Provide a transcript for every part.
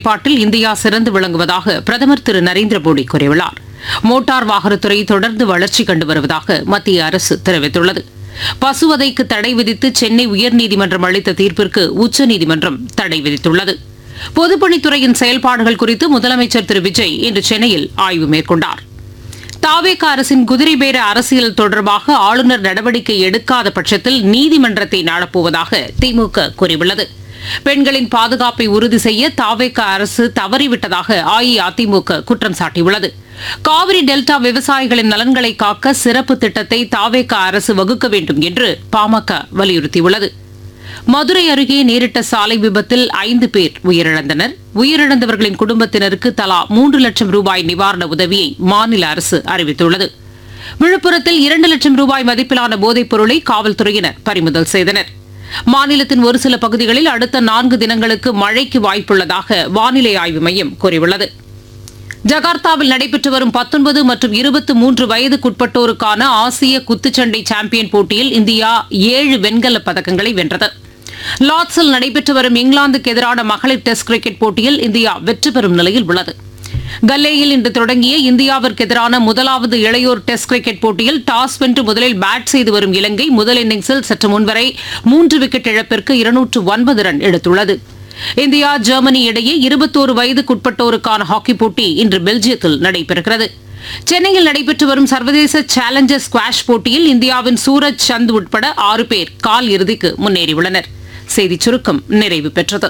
பாட்டில் India சிறந்து விளங்குவதாக பிரதமர் திரு நரேந்திர மோடி கூறியுள்ளார் மோட்டார் வாகனத்துறை தொடர்ந்து வளர்ச்சி கண்டு வருவதாக மத்திய அரசு தெரிவித்துள்ளது பசுவதைக்கு தடை விதித்து சென்னை உயர்நீதிமன்றம் அளித்த தீர்ப்பிற்கு உச்சநீதிமன்றம் தடை விதித்துள்ளது பொதுப்பணித்துறையின் செயல்பாடுகள் குறித்து முதலமைச்சர் திரு விஜய் இன்று சென்னையில் ஆய்வு மேற்கொண்டார் தாவேக அரசின் குதிரை பேர அரசியல் தொடர்பாக ஆளுநர் நடவடிக்கை எடுக்காத பட்சத்தில் நீதிமன்றத்தை நாடப்போவதாக திமுக கூறியுள்ளது பெண்களின் பாதுகாப்பை உறுதி செய்ய தாவேக அரசு தவறிவிட்டதாக அஇஅதிமுக குற்றம் சாட்டியுள்ளது காவிரி டெல்டா விவசாயிகளின் நலன்களை காக்க சிறப்பு திட்டத்தை தாவேக அரசு வகுக்க வேண்டும் என்று பாமக வலியுறுத்தியுள்ளது மதுரை அருகே நேரிட்ட சாலை விபத்தில் ஐந்து பேர் உயிரிழந்தனர் உயிரிழந்தவர்களின் குடும்பத்தினருக்கு தலா மூன்று லட்சம் ரூபாய் நிவாரண உதவியை மாநில அரசு அறிவித்துள்ளது விழுப்புரத்தில் இரண்டு லட்சம் ரூபாய் மதிப்பிலான போதைப் பொருளை காவல்துறையினர் பறிமுதல் செய்தனர் மாநிலத்தின் ஒரு சில பகுதிகளில் அடுத்த நான்கு தினங்களுக்கு மழைக்கு வாய்ப்புள்ளதாக வானிலை ஆய்வு மையம் கூறியுள்ளது ஜகார்த்தாவில் நடைபெற்று வரும் பத்தொன்பது மற்றும் இருபத்தி மூன்று வயதுக்குட்பட்டோருக்கான ஆசிய குத்துச்சண்டை சாம்பியன் போட்டியில் இந்தியா ஏழு வெண்கலப் பதக்கங்களை வென்றது லார்ட்ஸில் நடைபெற்று வரும் இங்கிலாந்துக்கு எதிரான மகளிர் டெஸ்ட் கிரிக்கெட் போட்டியில் இந்தியா வெற்றி பெறும் நிலையில் உள்ளது கல்லேயில் இன்று தொடங்கிய இந்தியாவிற்கு எதிரான முதலாவது இளையோர் டெஸ்ட் கிரிக்கெட் போட்டியில் டாஸ் வென்று முதலில் பேட் செய்து வரும் இலங்கை முதல் இன்னிங்ஸில் சற்று முன்வரை மூன்று விக்கெட் இழப்பிற்கு இருநூற்று ஒன்பது ரன் எடுத்துள்ளது இந்தியா ஜெர்மனி இடையே இருபத்தோரு வயதுக்குட்பட்டோருக்கான ஹாக்கி போட்டி இன்று பெல்ஜியத்தில் நடைபெறுகிறது சென்னையில் நடைபெற்று வரும் சர்வதேச சேலஞ்சர் ஸ்குவாஷ் போட்டியில் இந்தியாவின் சூரஜ் சந்த் உட்பட ஆறு பேர் கால் இறுதிக்கு முன்னேறியுள்ளனர் செய்திச் சுருக்கம் நிறைவு பெற்றது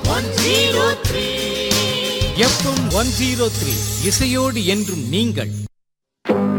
எஃப்எம் ஒன் ஜீரோ த்ரீ இசையோடு என்றும் நீங்கள்